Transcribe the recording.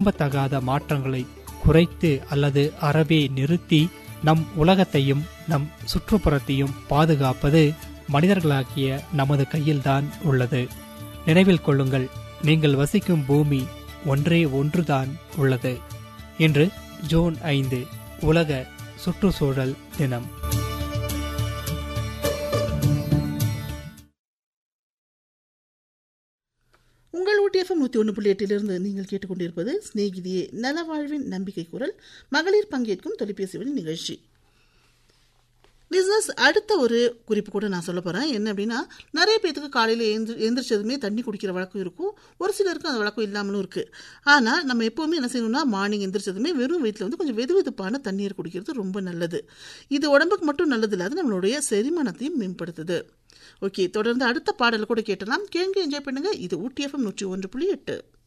விரும்பத்தகாத மாற்றங்களை குறைத்து அல்லது அறவே நிறுத்தி நம் உலகத்தையும் நம் சுற்றுப்புறத்தையும் பாதுகாப்பது மனிதர்களாகிய நமது கையில்தான் உள்ளது நினைவில் கொள்ளுங்கள் நீங்கள் வசிக்கும் பூமி ஒன்றே ஒன்றுதான் உள்ளது இன்று ஜூன் ஐந்து உலக சுற்றுச்சூழல் தினம் உங்கள் ஊட்டிஎஃப்எம் நூற்றி ஒன்று புள்ளி எட்டிலிருந்து நீங்கள் கேட்டுக்கொண்டிருப்பது சிநேகிதியே நலவாழ்வின் நம்பிக்கை குரல் மகளிர் பங்கேற்கும் தொலைபேசி வழி நிகழ்ச்சி பிஸ்னஸ் அடுத்த ஒரு குறிப்பு கூட நான் சொல்ல போகிறேன் என்ன அப்படின்னா நிறைய பேத்துக்கு காலையில் எழுந்து எழுந்திரிச்சதுமே தண்ணி குடிக்கிற வழக்கம் இருக்கும் ஒரு சிலருக்கு அந்த வழக்கம் இல்லாமலும் இருக்குது ஆனால் நம்ம எப்போவுமே என்ன செய்யணும்னா மார்னிங் எந்திரிச்சதுமே வெறும் வீட்டில் வந்து கொஞ்சம் வெது வெதுப்பான தண்ணீர் குடிக்கிறது ரொம்ப நல்லது இது உடம்புக்கு மட்டும் நல்லது இல்லாத நம்மளுடைய செரிமானத்தையும் மேம்படுத்துது ஓகே தொடர்ந்து அடுத்த பாடல் கூட கேட்டலாம் கேள்வி என்ஜாய் பண்ணுங்க இது ஊட்டி எஃப்எம் நூற்றி ஒன்று புள்ளி எட்டு